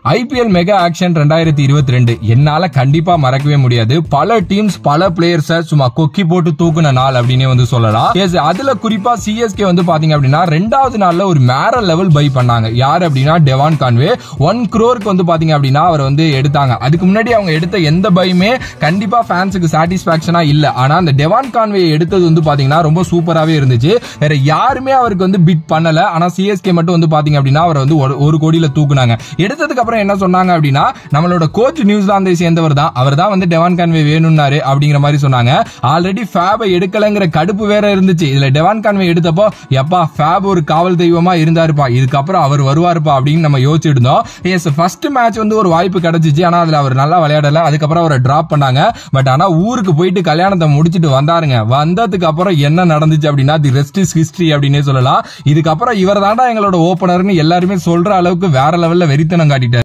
IPL mega action ரெண்டாயிரத்தி இருபத்தி ரெண்டு என்னால கண்டிப்பா மறக்கவே முடியாது பல டீம்ஸ் பல பிளேயர்ஸ சும்மா கொக்கி போட்டு தூக்குன நாள் அப்படின்னே வந்து சொல்லலாம் Yes, அதுல குறிப்பா சிஎஸ்கே வந்து பாத்தீங்க அப்படின்னா ரெண்டாவது நாள்ல ஒரு மேர லெவல் பை பண்ணாங்க யார் அப்படின்னா டெவான் கான்வே ஒன் குரோருக்கு வந்து பாத்தீங்க அப்படின்னா அவர் வந்து எடுத்தாங்க அதுக்கு முன்னாடி அவங்க எடுத்த எந்த பையுமே கண்டிப்பா ஃபேன்ஸுக்கு சாட்டிஸ்பாக்சனா இல்ல ஆனா அந்த டெவான் கான்வே எடுத்தது வந்து பாத்தீங்கன்னா ரொம்ப சூப்பராகவே இருந்துச்சு வேற யாருமே அவருக்கு வந்து பிட் பண்ணல ஆனா சிஎஸ்கே மட்டும் வந்து பாத்தீங்க அப்படின்னா அவர் வந்து ஒரு- ஒரு கோடியில தூக்குனாங்க எடுத்ததுக்கு அப்புறம் என்ன சொன்னாங்க அப்படின்னா நம்மளோட கோச் நியூசிலாந்தை சேர்ந்தவர் தான் அவர் தான் வந்து டெவான் கான்வே வேணும்னாரு அப்படிங்கிற மாதிரி சொன்னாங்க ஆல்ரெடி ஃபேபை எடுக்கலங்கிற கடுப்பு வேற இருந்துச்சு இதுல டெவான் கான்வே எடுத்தப்போ எப்பா ஃபேப் ஒரு காவல் தெய்வமா இருந்தாருப்பா இதுக்கப்புறம் அவர் வருவாருப்பா அப்படின்னு நம்ம யோசிச்சுட்டு இருந்தோம் எஸ் ஃபர்ஸ்ட் மேட்ச் வந்து ஒரு வாய்ப்பு கிடைச்சிச்சு ஆனா அதுல அவர் நல்லா விளையாடல அதுக்கப்புறம் அவரை டிராப் பண்ணாங்க பட் ஆனா ஊருக்கு போயிட்டு கல்யாணத்தை முடிச்சிட்டு வந்தாருங்க வந்ததுக்கு அப்புறம் என்ன நடந்துச்சு அப்படின்னா தி ரெஸ்ட் இஸ் ஹிஸ்டரி அப்படின்னே சொல்லலாம் இதுக்கப்புறம் இவர் தாண்டா எங்களோட ஓப்பனர்னு எல்லாருமே சொல்ற அளவுக்கு வேற லெவல்ல வெறித்தனம் காட்டிட்டாரு